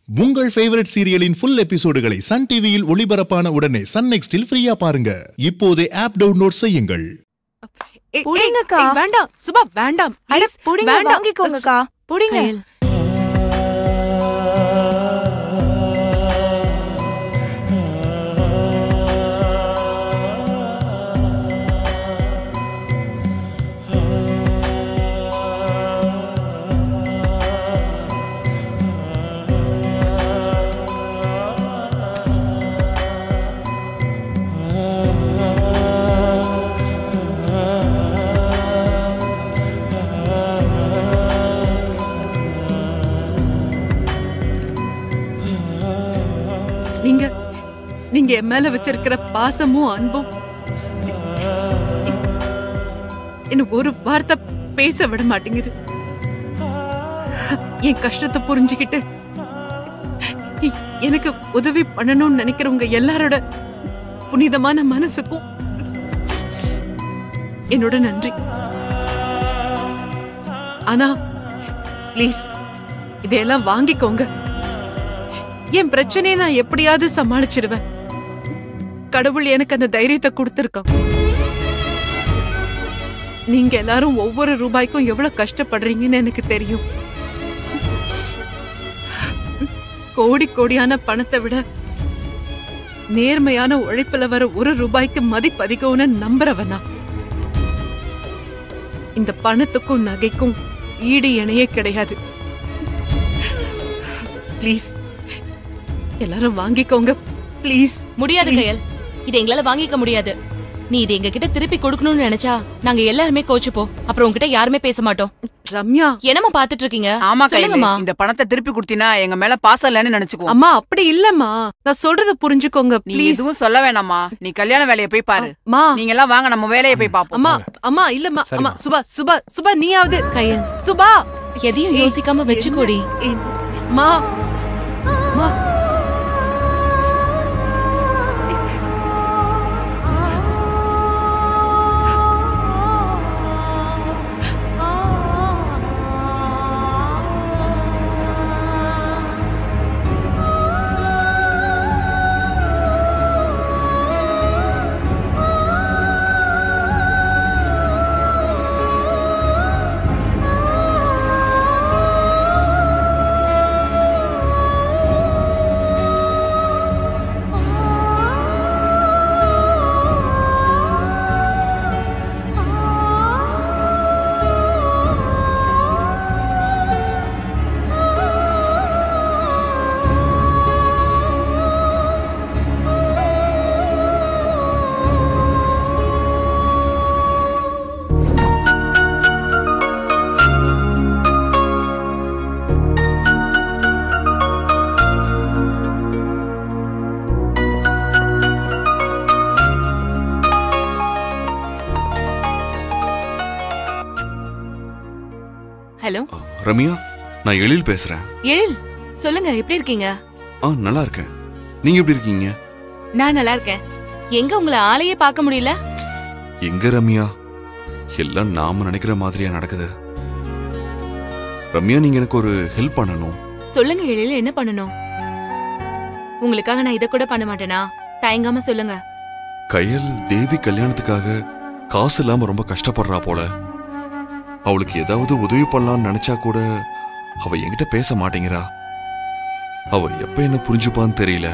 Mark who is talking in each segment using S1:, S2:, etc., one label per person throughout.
S1: உங்கள் ஃபேவரட் சீரியலின் ஃபுல் எபிசோடுகளை சன் டிவியில் ஒளிபரப்பான உடனே சன் நெக்ஸ்டில் ஃப்ரீயா பாருங்க இப்போதே ஆப் டவுன்லோட் செய்யுங்கள்
S2: ஏய்,
S3: புடிங்கக்கா.
S2: ஏய், வேண்டாம் சுபா வேண்டாம்
S3: அட
S2: please,
S3: புடிங்க
S2: வேண்டாம்.
S3: வாங்கிக்கோங்கக்கா புடிங்க
S4: கயல்
S2: நீங்க நீங்க என் மேல வச்சிருக்கிற பாசமும் அன்பும் என்ன ஒரு வார்த்தை பேச விட மாட்டேங்குது என் கஷ்டத்தை புரிஞ்சுக்கிட்டு எ- எனக்கு உதவி பண்ணணும்னு நினைக்கிறவங்க எல்லாரோட புனிதமான மனசுக்கும் என்னோட நன்றி ஆனா ப்ளீஸ் இதையெல்லாம் வாங்கிக்கோங்க என் பிரச்சனையை நான் எப்படியாவது சமாளிச்சிடுவேன் கடவுள் எனக்கு அந்த தைரியத்தை கொடுத்திருக்கான் நீங்க எல்லாரும் ஒவ்வொரு ரூபாய்க்கும் எவ்வளவு கஷ்டப்படுறீங்கன்னு எனக்கு தெரியும் கோடி கோடியான பணத்தை விட நேர்மையான உழைப்புல வர ஒரு ரூபாய்க்கு மதிப்பு அதிகம்னு நம்புறவனா இந்த பணத்துக்கும் நகைக்கும் ஈடு இணையே கிடையாது ப்ளீஸ் எல்லாரும் வாங்கிக்கோங்க ப்ளீஸ்
S4: முடியாது
S2: Please.
S4: கயல் இதை எங்களால வாங்கிக்க முடியாது நீ இதை எங்க கிட்ட திருப்பி கொடுக்கணும்னு நினைச்சா நாங்க எல்லாருமே கோச்சுப்போம் அப்புறம் உங்ககிட்ட யாருமே பேச மாட்டோம்
S2: ரம்யா
S4: என்னமா பாத்துட்டு இருக்கீங்க
S5: ஆமா கையில
S4: சொல்லுங்கம்மா
S5: இந்த பணத்தை திருப்பி கொடுத்தீனா எங்க மேல பாசம் இல்லைன்னு நினைச்சுக்குவோம்
S2: அம்மா அப்படி இல்லம்மா நான் சொல்றத புரிஞ்சுக்கோங்க
S5: நீ
S2: ப்ளீஸ்
S5: எதுவும் சொல்ல வேணாம்மா நீ கல்யாண வேலையை போய் பாரு
S2: அம்மா
S5: நீங்க எல்லாம் வாங்க நம்ம வேலையை போய் பாப்போம்
S2: அம்மா அம்மா இல்லம்மா அம்மா சுபா சுபா சுபா நீயாவது
S4: கயல்
S2: சுபா
S4: எதையும்
S2: ஏய்,
S4: யோசிக்காம வச்சுக்கோடி
S2: ஏய், அம்மா அம்மா
S4: ஹலோ
S6: ரம்யா நான் எழில் பேசுறேன்
S4: எழில் சொல்லுங்க எப்படி இருக்கீங்க
S6: ஆ நல்லா இருக்கேன் நீங்க எப்படி இருக்கீங்க
S4: நான் நல்லா இருக்கேன் எங்க உங்களை ஆளையே பார்க்க முடியல
S6: எங்க ரம்யா எல்லாம் நாம நினைக்கிற மாதிரியா நடக்குது ரம்யா நீங்க எனக்கு ஒரு ஹெல்ப் பண்ணணும்
S4: சொல்லுங்க எழில் என்ன பண்ணணும் உங்களுக்காக நான் இதை கூட பண்ண மாட்டேனா தயங்காம சொல்லுங்க
S6: கையல் தேவி கல்யாணத்துக்காக காசு இல்லாம ரொம்ப கஷ்டப்படுறா போல அவளுக்கு ஏதாவது உதவி பண்ணலாம்னு நினைச்சா கூட அவ என்கிட்ட பேச மாட்டேங்கிறா அவ எப்ப என்ன புரிஞ்சுப்பான்னு தெரியல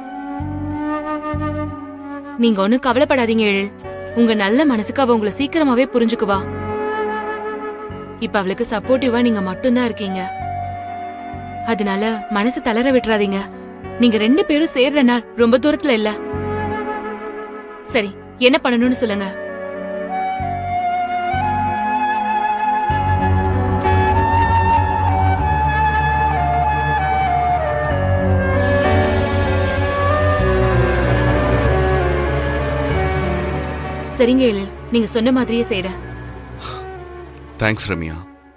S4: நீங்க ஒண்ணும் கவலைப்படாதீங்க எழில் உங்க நல்ல மனசுக்கு அவ உங்களை சீக்கிரமாவே புரிஞ்சுக்குவா இப்ப அவளுக்கு சப்போர்ட்டிவா நீங்க மட்டும்தான் இருக்கீங்க அதனால மனசு தளர விட்டுறாதீங்க நீங்க ரெண்டு பேரும் சேர்ற நாள் ரொம்ப தூரத்துல இல்ல சரி என்ன பண்ணணும்னு சொல்லுங்க சரிங்க எழில் நீங்க சொன்ன மாதிரியே செய்றேன்
S6: தேங்க்ஸ் ரம்யா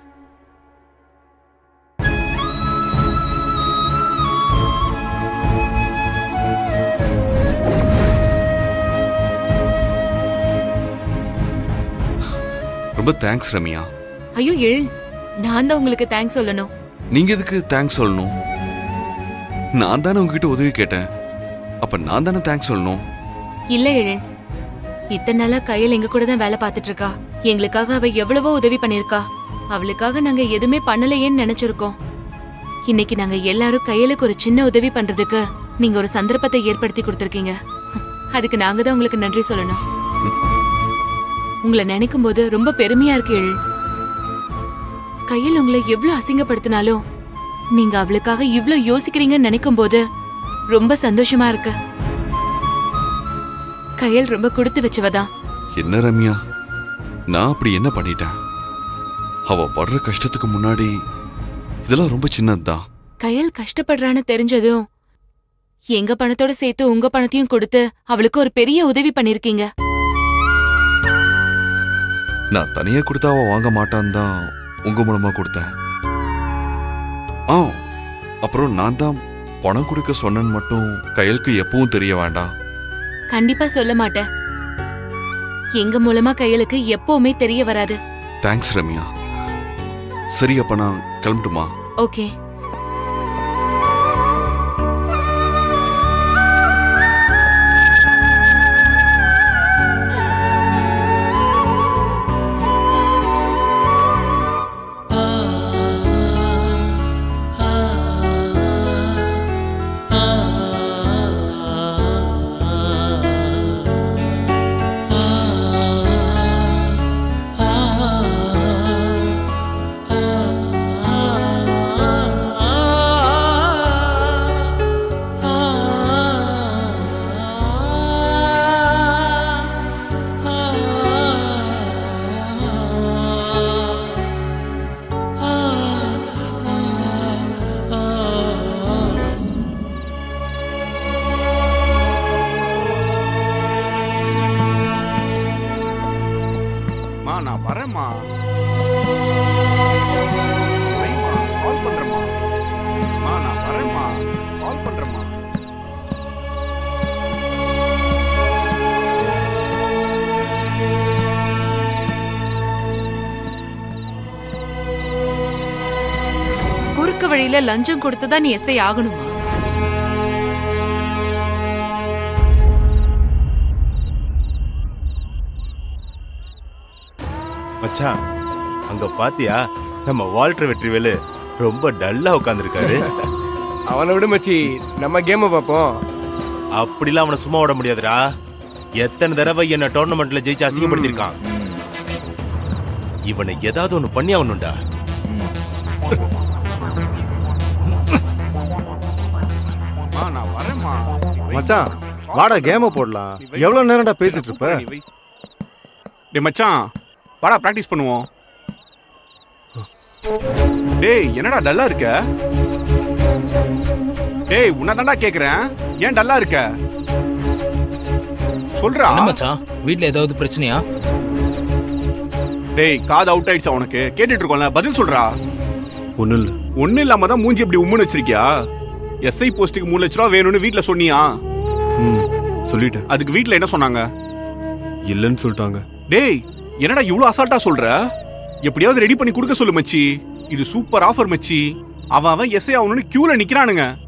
S6: ரொம்ப தேங்க்ஸ் ரம்யா
S4: ஐயோ எழில் நான் தான் உங்களுக்கு தேங்க்ஸ் சொல்லணும்
S6: நீங்க எதுக்கு தேங்க்ஸ் சொல்லணும் நான் தானே உங்ககிட்ட உதவி கேட்டேன் அப்ப நான் தானே தேங்க்ஸ் சொல்லணும்
S4: இல்ல எழில் இத்தனை நாளா கையில் எங்க கூட தான் வேலை பார்த்துட்டு இருக்கா எங்களுக்காக அவ எவ்வளவோ உதவி பண்ணிருக்கா அவளுக்காக நாங்க எதுவுமே பண்ணலையேன்னு நினைச்சிருக்கோம் இன்னைக்கு நாங்க எல்லாரும் கையலுக்கு ஒரு சின்ன உதவி பண்றதுக்கு நீங்க ஒரு சந்தர்ப்பத்தை ஏற்படுத்தி கொடுத்திருக்கீங்க அதுக்கு நாங்க தான் உங்களுக்கு நன்றி சொல்லணும் உங்களை நினைக்கும் போது ரொம்ப பெருமையா இருக்கு எழில் கையில் உங்களை எவ்வளவு அசிங்கப்படுத்தினாலும் நீங்க அவளுக்காக இவ்ளோ யோசிக்கிறீங்கன்னு நினைக்கும் போது ரொம்ப சந்தோஷமா இருக்கு கையல் ரொம்ப கொடுத்து வச்சவதான்
S6: என்ன ரம்யா நான் அப்படி என்ன பண்ணிட்டேன் அவ படுற கஷ்டத்துக்கு முன்னாடி இதெல்லாம் ரொம்ப சின்னதுதான்
S4: கையல் கஷ்டப்படுறான்னு தெரிஞ்சதும் எங்க பணத்தோட சேர்த்து உங்க பணத்தையும் கொடுத்து அவளுக்கு ஒரு பெரிய உதவி பண்ணிருக்கீங்க
S6: நான் தனியா கொடுத்தா அவ வாங்க மாட்டான்னு தான் உங்க மூலமா கொடுத்தேன் ஆ அப்புறம் நான் தான் பணம் கொடுக்க சொன்னேன்னு மட்டும் கையலுக்கு எப்பவும் தெரிய வேண்டாம்
S4: கண்டிப்பா சொல்ல மாட்டேன் எங்க மூலமா கையலுக்கு எப்பவுமே தெரிய வராது
S6: தேங்க்ஸ் ரம்யா சரி அப்ப நான் கிளம்பட்டுமா
S4: ஓகே
S3: மா நான் வரேம்மா வைம்மா, கால் பண்றேம்மா மா நான் வரேம்மா கால் பண்றேம்மா
S2: குறுக்கு வழியில லஞ்சம் கொடுத்துதான் நீ எஸ்ஐ ஆகணுமா
S7: மச்சான் அங்க பாத்தியா நம்ம வால்டர் வெற்றிவேலு ரொம்ப டல்லா உட்காந்துருக்காரு
S8: அவனை விட மச்சி நம்ம கேமை பார்ப்போம்
S7: அப்படிலாம் அவனை சும்மா விட முடியாதுடா எத்தனை தடவை என்ன டோர்னமெண்ட்ல ஜெயிச்சு அசிங்கப்படுத்திருக்கான் இவனை ஏதாவது ஒண்ணு பண்ணி ஆகணும்டா
S3: மா நான் வரேம்மா நீ வை.
S9: மச்சான்
S3: கால்
S9: வாடா
S3: பண்றேம்மா.
S9: கேம போடலாம்
S3: நீ வை.
S9: எவ்வளவு நேரம்டா பேசிட்டு இருப்ப
S3: நீ வை. டேய் மச்சான் வாடா பிராக்டிஸ் பண்ணுவோம் டேய் என்னடா டல்லா இருக்க டேய் உன்னதான்டா கேக்குறேன் ஏன் டல்லா இருக்க சொல்றா
S10: என்ன மச்சான் வீட்ல ஏதாவது பிரச்சனையா
S3: டேய் காது அவுட் ஆயிடுச்சா உனக்கு கேட்டுட்டு இருக்கோம்ல பதில் சொல்றா
S8: ஒன்றும் இல்லை
S3: ஒண்ணு இல்லாம தான் மூஞ்சி இப்படி உம்முன்னு வச்சிருக்கியா எஸ்ஐ போஸ்ட்டுக்கு மூணு லட்ச ரூபா வேணும்னு வீட்ல சொன்னியா
S8: ம் சொல்லிட்டேன்
S3: அதுக்கு வீட்ல என்ன சொன்னாங்க
S8: இல்லைன்னு சொல்லிட்டாங்க
S3: டேய் என்னடா இவ்ளோ அசால்ட்டா சொல்ற எப்படியாவது ரெடி பண்ணி கொடுக்க சொல்லு மச்சி இது சூப்பர் ஆஃபர் மச்சி அவன் அவன் எஸ்ஐ ஆகணும்னு கியூல நிக்கிறானுங்க